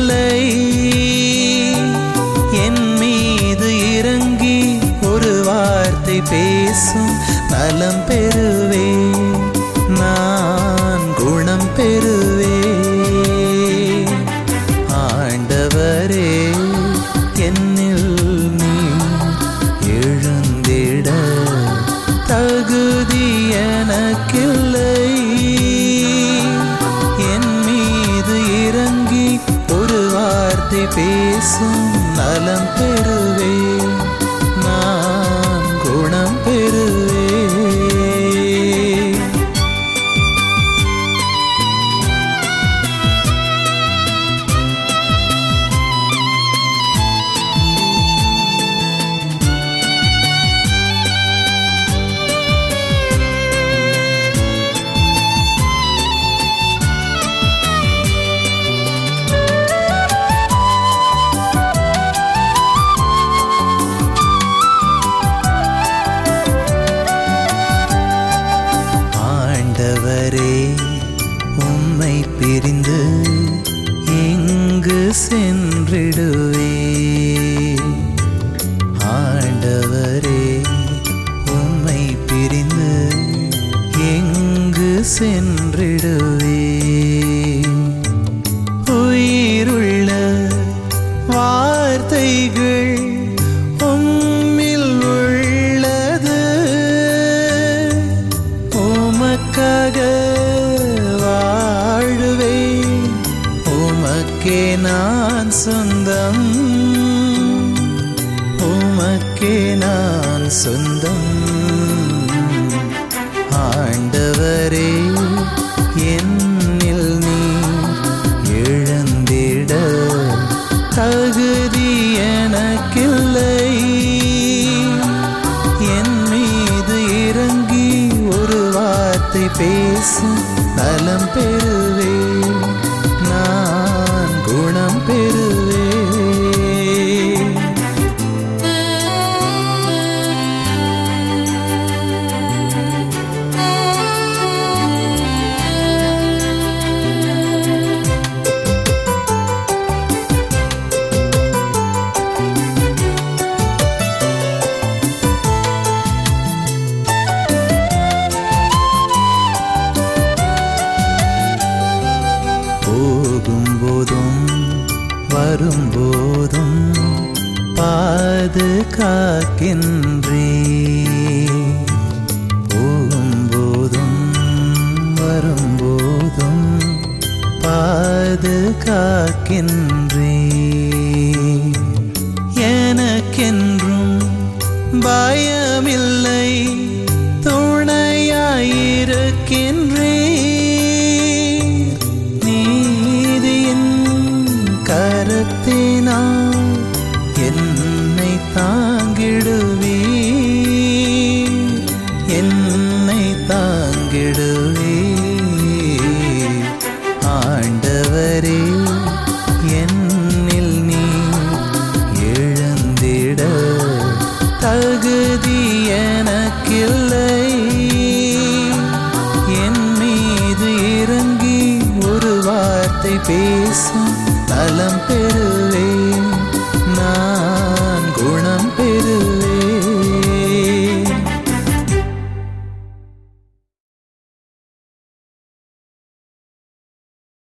எனக்கில்லை என் மீது இறங்கி ஒரு வார்த்தை பேசும் நலம் பெறுவே நான் குணம் பெறுவே ஆண்டவரே என்னில் நீ எழுந்திட தகுதி எனக்கில்லை என் மீது இறங்கி ஒரு வார்த்தை பேசும் நலம் பெறுவே நான் குணம் பெறுவே ஆண்டவரே உம்மை பிரிந்து எங்கு சென்றிடுவே ஆண்டவரே உம்மை பிரிந்து எங்கு சென்றிடுவே உயிருள்ள வார்த்தைகள் உம்மில் உள்ளது உமக்காக வாழுவேன் உமக்கே நான் சொந்தம் உமக்கே நான் சொந்தம் ஆண்டவரே என்னில் நீ எழுந்திட தகுதி எனக்கில்லை என் மீது இறங்கி ஒரு வார்த்தை பேசும் நலம் பெறுவே நான் குணம் பெறுவே போகும்போதும் வரும்போதும் பாதுகாக்கின்றே போகும்போதும் வரும்போதும் பாதுகாக்கின்றே எனக்கென்றும் பயமில்லை துணையாயிருக்கின்றே நீதியின் கரத்தினால் என்னை தாங்கிடுவே என்னை தாங்கிடுவே ஆண்டவரே என்னில் நீ எழுந்திட தகுதி எனக்கில்லை என் மீது இறங்கி ஒரு வார்த்தை பேசும் நலம் பெறுவே